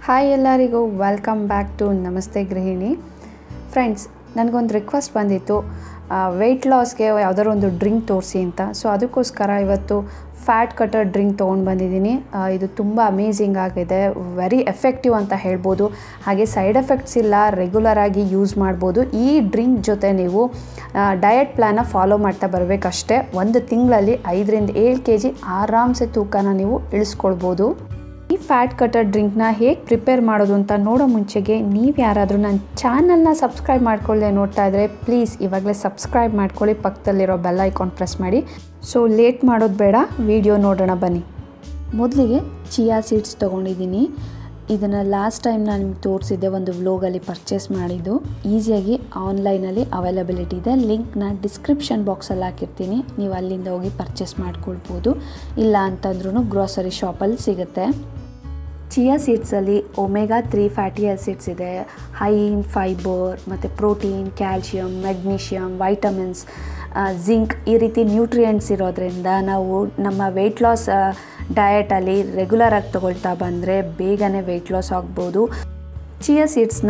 hi ಎಲ್ಲರಿಗೂ welcome back to ನಮಸ್ತೆ ಗೃಹಿಣಿ ಫ್ರೆಂಡ್ಸ್ ನನಗೊಂದು ರಿಕ್ವೆಸ್ಟ್ ಬಂದಿತ್ತು ವೆಯ್ಟ್ ಲಾಸ್ಗೆ ಯಾವುದಾದ್ರು ಒಂದು ಡ್ರಿಂಕ್ ತೋರಿಸಿ ಅಂತ ಸೊ ಅದಕ್ಕೋಸ್ಕರ ಇವತ್ತು ಫ್ಯಾಟ್ ಕಟರ್ ಡ್ರಿಂಕ್ ತೊಗೊಂಡು ಬಂದಿದ್ದೀನಿ ಆ, ಇದು ತುಂಬ ಅಮೇಝಿಂಗ್ ಆಗಿದೆ ವೆರಿ ಎಫೆಕ್ಟಿವ್ ಅಂತ ಹೇಳ್ಬೋದು ಹಾಗೆ ಸೈಡ್ ಎಫೆಕ್ಟ್ಸ್ ಇಲ್ಲ ರೆಗ್ಯುಲರ್ ಆಗಿ ಯೂಸ್ ಮಾಡ್ಬೋದು ಈ ಡ್ರಿಂಕ್ ಜೊತೆ ನೀವು ಡಯಟ್ ಪ್ಲ್ಯಾನ ಫಾಲೋ ಮಾಡ್ತಾ ಬರಬೇಕಷ್ಟೇ ಒಂದು ತಿಂಗಳಲ್ಲಿ ಐದರಿಂದ ಏಳು ಕೆ ಜಿ ಆರಾಮ್ಸೆ ತೂಕನ ನೀವು ಇಳಿಸ್ಕೊಳ್ಬೋದು ಈ ಫ್ಯಾಟ್ ಕಟರ್ ಡ್ರಿಂಕ್ನ ಹೇಗೆ ಪ್ರಿಪೇರ್ ಮಾಡೋದು ಅಂತ ನೋಡೋ ಮುಂಚೆಗೆ ನೀವು ಯಾರಾದರೂ ನನ್ನ ಚಾನಲ್ನ ಸಬ್ಸ್ಕ್ರೈಬ್ ಮಾಡ್ಕೊಳ್ಳದೆ ನೋಡ್ತಾ ಇದ್ದರೆ ಪ್ಲೀಸ್ ಇವಾಗಲೇ ಸಬ್ಸ್ಕ್ರೈಬ್ ಮಾಡ್ಕೊಳ್ಳಿ ಪಕ್ಕದಲ್ಲಿರೋ ಬೆಲ್ ಐಕಾನ್ ಪ್ರೆಸ್ ಮಾಡಿ ಸೊ ಲೇಟ್ ಮಾಡೋದು ಬೇಡ ವಿಡಿಯೋ ನೋಡೋಣ ಬನ್ನಿ ಮೊದಲಿಗೆ ಚಿಯಾ ಸೀಡ್ಸ್ ತೊಗೊಂಡಿದ್ದೀನಿ ಇದನ್ನು ಲಾಸ್ಟ್ ಟೈಮ್ ನಾನು ನಿಮ್ಗೆ ತೋರಿಸಿದ್ದೆ ಒಂದು ವ್ಲೋಗಲ್ಲಿ ಪರ್ಚೇಸ್ ಮಾಡಿದ್ದು ಈಸಿಯಾಗಿ ಆನ್ಲೈನಲ್ಲಿ ಅವೈಲಬಿಲಿಟಿ ಇದೆ ಲಿಂಕ್ನ ಡಿಸ್ಕ್ರಿಪ್ಷನ್ ಬಾಕ್ಸಲ್ಲಿ ಹಾಕಿರ್ತೀನಿ ನೀವು ಅಲ್ಲಿಂದ ಹೋಗಿ ಪರ್ಚೇಸ್ ಮಾಡ್ಕೊಳ್ಬೋದು ಇಲ್ಲ ಅಂತಂದ್ರೂ ಗ್ರೋಸರಿ ಶಾಪಲ್ಲಿ ಸಿಗುತ್ತೆ ಚಿಯಾ ಸೀಡ್ಸಲ್ಲಿ ಒಮೆಗಾ ತ್ರೀ ಫ್ಯಾಟಿ ಆ್ಯಸಿಡ್ಸ್ ಇದೆ ಹೈ ಇನ್ ಫೈಬರ್ ಮತ್ತು protein calcium magnesium vitamins zinc ಈ ರೀತಿ ನ್ಯೂಟ್ರಿಯೆಂಟ್ಸ್ ಇರೋದ್ರಿಂದ ನಾವು ನಮ್ಮ ವೆಯ್ಟ್ ಲಾಸ್ ಡಯಟಲ್ಲಿ ರೆಗ್ಯುಲರ್ ಆಗಿ ತೊಗೊಳ್ತಾ ಬಂದರೆ ಬೇಗನೆ ವೆಯ್ಟ್ ಲಾಸ್ ಆಗ್ಬೋದು ಚಿಯಾ ಸೀಡ್ಸ್ನ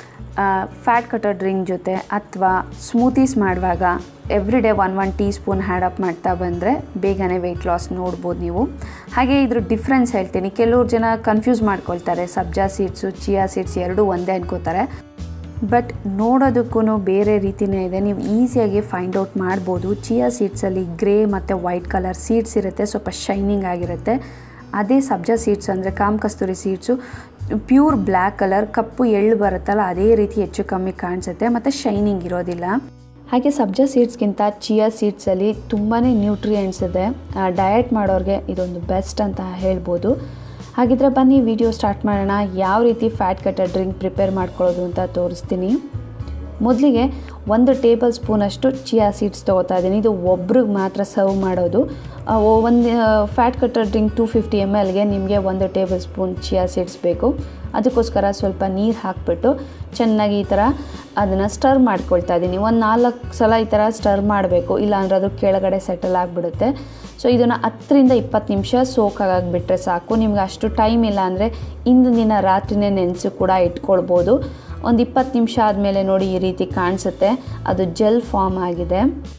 ಫ್ಯಾಟ್ ಕಟರ್ ಡ್ರಿಂಕ್ ಜೊತೆ ಅಥವಾ ಸ್ಮೂತೀಸ್ ಮಾಡುವಾಗ every day one one teaspoon add up ಮಾಡ್ತಾ ಬಂದರೆ ಬೇಗನೆ ವೆಯ್ಟ್ ಲಾಸ್ ನೋಡ್ಬೋದು ನೀವು ಹಾಗೆ ಇದ್ರ ಡಿಫ್ರೆನ್ಸ್ ಹೇಳ್ತೀನಿ ಕೆಲವ್ರು ಜನ ಕನ್ಫ್ಯೂಸ್ ಮಾಡ್ಕೊಳ್ತಾರೆ ಸಬ್ಜಾ ಸೀಡ್ಸು ಚಿಯಾ ಸೀಡ್ಸ್ ಎರಡೂ ಒಂದೇ ಅನ್ಕೋತಾರೆ ಬಟ್ ನೋಡೋದಕ್ಕೂ ಬೇರೆ ರೀತಿಯೇ ಇದೆ ನೀವು ಈಸಿಯಾಗಿ ಫೈಂಡ್ ಔಟ್ ಮಾಡ್ಬೋದು ಚಿಯಾ ಸೀಡ್ಸಲ್ಲಿ ಗ್ರೇ ಮತ್ತು ವೈಟ್ ಕಲರ್ ಸೀಡ್ಸ್ ಇರುತ್ತೆ ಸ್ವಲ್ಪ ಶೈನಿಂಗ್ ಆಗಿರುತ್ತೆ ಅದೇ ಸಬ್ಜಾ ಸೀಡ್ಸ್ ಅಂದರೆ ಕಾಮ್ ಕಸ್ತೂರಿ ಸೀಡ್ಸು ಪ್ಯೂರ್ ಬ್ಲ್ಯಾಕ್ ಕಲರ್ ಕಪ್ಪು ಎಳ್ಳು ಬರುತ್ತಲ್ಲ ಅದೇ ರೀತಿ ಹೆಚ್ಚು ಕಮ್ಮಿ ಕಾಣಿಸುತ್ತೆ ಮತ್ತು ಶೈನಿಂಗ್ ಇರೋದಿಲ್ಲ ಹಾಗೆ ಸಬ್ಜಾ ಸೀಡ್ಸ್ಗಿಂತ ಚಿಯಾ ಸೀಡ್ಸಲ್ಲಿ ತುಂಬಾ ನ್ಯೂಟ್ರಿಯೆಂಟ್ಸ್ ಇದೆ ಡಯಟ್ ಮಾಡೋರಿಗೆ ಇದೊಂದು ಬೆಸ್ಟ್ ಅಂತ ಹೇಳ್ಬೋದು ಹಾಗಿದ್ರೆ ಬನ್ನಿ ವಿಡಿಯೋ ಸ್ಟಾರ್ಟ್ ಮಾಡೋಣ ಯಾವ ರೀತಿ ಫ್ಯಾಟ್ ಕಟ್ಟರ್ ಡ್ರಿಂಕ್ ಪ್ರಿಪೇರ್ ಮಾಡ್ಕೊಳ್ಳೋದು ಅಂತ ತೋರಿಸ್ತೀನಿ ಮೊದಲಿಗೆ ಒಂದು ಟೇಬಲ್ ಸ್ಪೂನಷ್ಟು ಚಿಯಾ ಸೀಡ್ಸ್ ತೊಗೋತಾ ಇದ್ದೀನಿ ಇದು ಒಬ್ರಿಗೆ ಮಾತ್ರ ಸರ್ವ್ ಮಾಡೋದು ಆ, ಒ- ಒಂದು fat cutter drink two fifty M ಎಲ್ಗೆ ನಿಮಗೆ ಒಂದು ಟೇಬಲ್ ಸ್ಪೂನ್ ಚಿಯಾ ಸೀಡ್ಸ್ ಬೇಕು ಅದಕ್ಕೋಸ್ಕರ ಸ್ವಲ್ಪ ನೀರು ಹಾಕಿಬಿಟ್ಟು ಚೆನ್ನಾಗಿ ಈ ಥರ ಅದನ್ನು ಸ್ಟರ್ ಮಾಡ್ಕೊಳ್ತಾ ಇದ್ದೀನಿ ಒಂದು ನಾಲ್ಕು ಸಲ ಈ ಥರ ಸ್ಟರ್ ಮಾಡಬೇಕು ಇಲ್ಲಾಂದ್ರೆ ಅದು ಕೆಳಗಡೆ ಸೆಟಲ್ ಆಗಿಬಿಡುತ್ತೆ ಸೊ ಇದನ್ನು ಹತ್ತರಿಂದ ಇಪ್ಪತ್ತು ನಿಮಿಷ ಸೋಕಾಗಿಬಿಟ್ರೆ ಸಾಕು ನಿಮ್ಗೆ ಅಷ್ಟು ಟೈಮ್ ಇಲ್ಲ ಅಂದರೆ ಇಂದಿನ ದಿನ ರಾತ್ರಿನೇ ನೆನೆಸಿ ಕೂಡ ಇಟ್ಕೊಳ್ಬೋದು ಒಂದು ಇಪ್ಪತ್ತು ನಿಮಿಷ ಆದಮೇಲೆ ನೋಡಿ ಈ ರೀತಿ ಕಾಣಿಸುತ್ತೆ ಅದು ಜೆಲ್ ಫಾರ್ಮ್ ಆಗಿದೆ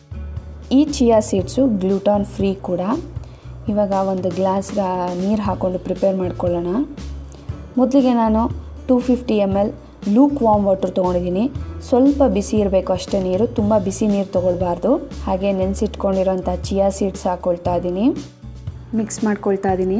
ಈ ಚಿಯಾ ಸೀಡ್ಸು ಗ್ಲೂಟಾನ್ ಫ್ರೀ ಕೂಡ ಇವಾಗ ಒಂದು ಗ್ಲಾಸ್ಗೆ ನೀರು ಹಾಕ್ಕೊಂಡು ಪ್ರಿಪೇರ್ ಮಾಡ್ಕೊಳ್ಳೋಣ ಮೊದಲಿಗೆ ನಾನು two fifty M L lukewarm water ತೊಗೊಂಡಿದ್ದೀನಿ ಸ್ವಲ್ಪ ಬಿಸಿ ಇರಬೇಕು ಅಷ್ಟೇ ನೀರು ತುಂಬ ಬಿಸಿ ನೀರು ತೊಗೊಳ್ಬಾರ್ದು ಹಾಗೆ ನೆನೆಸಿಟ್ಕೊಂಡಿರೋಂಥ ಚಿಯಾ ಸೀಡ್ಸ್ ಹಾಕ್ಕೊಳ್ತಾ ಇದ್ದೀನಿ ಮಿಕ್ಸ್ ಮಾಡ್ಕೊಳ್ತಾ ಇದ್ದೀನಿ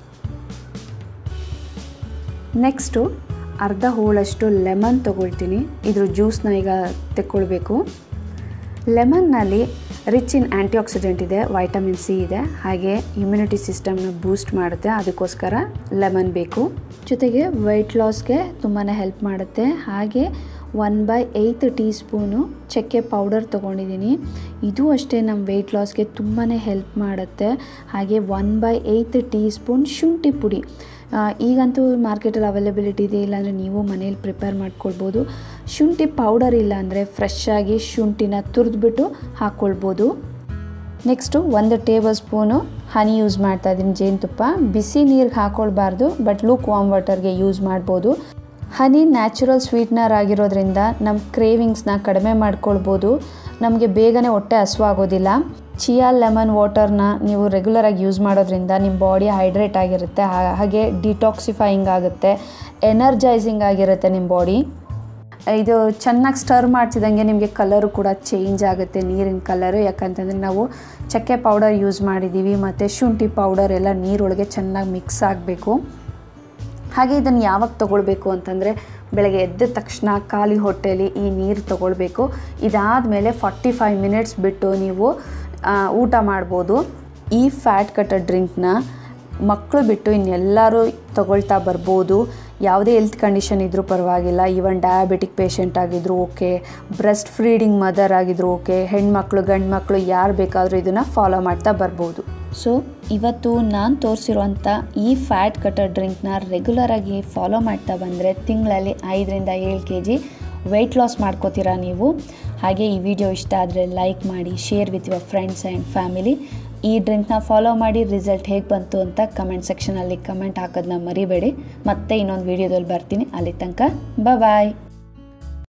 ನೆಕ್ಸ್ಟು ಅರ್ಧ ಹೋಳಷ್ಟು ಲೆಮನ್ ತೊಗೊಳ್ತೀನಿ ಇದ್ರ ಜ್ಯೂಸ್ನ ಈಗ ತೆಕ್ಕೊಳ್ಬೇಕು ಲೆಮನ್ನಲ್ಲಿ ರಿಚ್ ಇನ್ ಆ್ಯಂಟಿ ಆಕ್ಸಿಡೆಂಟ್ ಇದೆ ವೈಟಮಿನ್ ಸಿ ಇದೆ ಹಾಗೆ ಇಮ್ಯುನಿಟಿ ಸಿಸ್ಟಮ್ನ ಬೂಸ್ಟ್ ಮಾಡುತ್ತೆ ಅದಕ್ಕೋಸ್ಕರ ಲೆಮನ್ ಬೇಕು ಜೊತೆಗೆ ವೆಯ್ಟ್ ಲಾಸ್ಗೆ ತುಂಬಾ ಹೆಲ್ಪ್ ಮಾಡುತ್ತೆ ಹಾಗೆ one by eight teaspoon ಚಕ್ಕೆ ಪೌಡರ್ ತೊಗೊಂಡಿದ್ದೀನಿ ಇದು ಅಷ್ಟೇ ನಮ್ಮ ವೆಯ್ಟ್ ಲಾಸ್ಗೆ ತುಂಬಾ ಹೆಲ್ಪ್ ಮಾಡುತ್ತೆ ಹಾಗೆ one by eight teaspoon ಶುಂಠಿ ಪುಡಿ ಆ, ಈಗಂತೂ ಮಾರ್ಕೆಟಲ್ಲಿ ಅವೈಲಬಿಲಿಟಿ ಇದೆ ಇಲ್ಲಾಂದರೆ ನೀವು ಮನೇಲಿ ಪ್ರಿಪೇರ್ ಮಾಡ್ಕೊಳ್ಬೋದು ಶುಂಠಿ ಪೌಡರ್ ಇಲ್ಲ ಅಂದರೆ ಫ್ರೆಶ್ ಆಗಿ ಶುಂಠಿನ ತುರಿದ್ಬಿಟ್ಟು ಹಾಕ್ಕೊಳ್ಬೋದು ನೆಕ್ಸ್ಟು ಒಂದು ಟೇಬಲ್ ಸ್ಪೂನು ಹನಿ ಯೂಸ್ ಮಾಡ್ತಾ ಇದ್ದೀನಿ ಜೇನುತುಪ್ಪ ಬಿಸಿ ನೀರಿಗೆ ಹಾಕ್ಕೊಳ್ಬಾರ್ದು ಬಟ್ ಲೂಕ್ ವಾಮ್ ವಾಟರ್ಗೆ ಯೂಸ್ ಮಾಡ್ಬೋದು ಹನಿ ನ್ಯಾಚುರಲ್ ಸ್ವೀಟ್ನರ್ ಆಗಿರೋದ್ರಿಂದ ನಮ್ಮ ಕ್ರೇವಿಂಗ್ಸ್ನ ಕಡಿಮೆ ಮಾಡ್ಕೊಳ್ಬೋದು ನಮಗೆ ಬೇಗನೆ ಹೊಟ್ಟೆ ಹಸುವಾಗೋದಿಲ್ಲ ಚಿಯಾ ಲೆಮನ್ ವಾಟರ್ನ ನೀವು ರೆಗ್ಯುಲರಾಗಿ ಯೂಸ್ ಮಾಡೋದ್ರಿಂದ ನಿಮ್ಮ ಬಾಡಿ ಹೈಡ್ರೇಟ್ ಆಗಿರುತ್ತೆ ಹಾ- ಹಾಗೆ ಡಿಟಾಕ್ಸಿಫೈಯಿಂಗ್ ಆಗುತ್ತೆ ಎನರ್ಜೈಸಿಂಗ್ ಆಗಿರುತ್ತೆ ನಿಮ್ಮ ಬಾಡಿ ಇದು ಚೆನ್ನಾಗಿ ಸ್ಟರ್ ಮಾಡ್ತಿದ್ದಂಗೆ ನಿಮಗೆ ಕಲರು ಕೂಡ ಚೇಂಜ್ ಆಗುತ್ತೆ ನೀರಿನ ಕಲರು ಯಾಕಂತಂದರೆ ನಾವು ಚಕ್ಕೆ ಪೌಡರ್ ಯೂಸ್ ಮಾಡಿದ್ದೀವಿ ಮತ್ತು ಶುಂಠಿ ಪೌಡರ್ ಎಲ್ಲ ನೀರೊಳಗೆ ಚೆನ್ನಾಗಿ ಮಿಕ್ಸ್ ಆಗಬೇಕು ಹಾಗೆ ಇದನ್ನು ಯಾವಾಗ ತೊಗೊಳ್ಬೇಕು ಅಂತಂದರೆ ಬೆಳಗ್ಗೆ ಎದ್ದ ತಕ್ಷಣ ಖಾಲಿ ಹೊಟ್ಟೆಯಲ್ಲಿ ಈ ನೀರು ತೊಗೊಳ್ಬೇಕು ಇದಾದಮೇಲೆ ಫಾರ್ಟಿ ಫೈವ್ ಮಿನಿಟ್ಸ್ ಬಿಟ್ಟು ನೀವು ಆ, ಊಟ ಮಾಡ್ಬೋದು ಈ ಫ್ಯಾಟ್ ಕಟ್ಟರ್ ಡ್ರಿಂಕ್ನ ಮಕ್ಕಳು ಬಿಟ್ಟು ಇನ್ನೆಲ್ಲರೂ ತಗೊಳ್ತಾ ಬರ್ಬೋದು ಯಾವುದೇ ಹೆಲ್ತ್ ಕಂಡೀಷನ್ ಇದ್ದರೂ ಪರವಾಗಿಲ್ಲ ಈವನ್ ಡಯಾಬಿಟಿಕ್ ಪೇಷಂಟ್ ಆಗಿದ್ರು ಓಕೆ ಬ್ರೆಸ್ಟ್ ಫೀಡಿಂಗ್ ಮದರ್ ಆಗಿದ್ರು ಓಕೆ ಹೆಣ್ಮಕ್ಳು ಗಂಡು ಮಕ್ಕಳು ಯಾರು ಬೇಕಾದರೂ ಇದನ್ನು ಫಾಲೋ ಮಾಡ್ತಾ ಬರ್ಬೋದು ಸೊ ಇವತ್ತು ನಾನು ತೋರಿಸಿರುವಂಥ ಈ ಫ್ಯಾಟ್ ಕಟರ್ ಡ್ರಿಂಕ್ನ ರೆಗ್ಯುಲರಾಗಿ ಫಾಲೋ ಮಾಡ್ತಾ ಬಂದರೆ ತಿಂಗಳಲ್ಲಿ ಐದರಿಂದ ಏಳು ಕೆ ಜಿ ವೆಯ್ಟ್ ಲಾಸ್ ಮಾಡ್ಕೋತೀರಾ ನೀವು ಹಾಗೆ ಈ ವಿಡಿಯೋ ಇಷ್ಟ ಆದರೆ ಲೈಕ್ ಮಾಡಿ share with your friends and family ಈ ಡ್ರಿಂಕ್ನ ಫಾಲೋ ಮಾಡಿ ರಿಸಲ್ಟ್ ಹೇಗೆ ಬಂತು ಅಂತ ಕಮೆಂಟ್ ಸೆಕ್ಷನಲ್ಲಿ ಕಮೆಂಟ್ ಹಾಕೋದನ್ನ ಮರಿಬೇಡಿ ಮತ್ತೆ ಇನ್ನೊಂದು ವೀಡಿಯೋದಲ್ಲಿ ಬರ್ತೀನಿ ಅಲ್ಲಿ ತನಕ ಬಾಯ್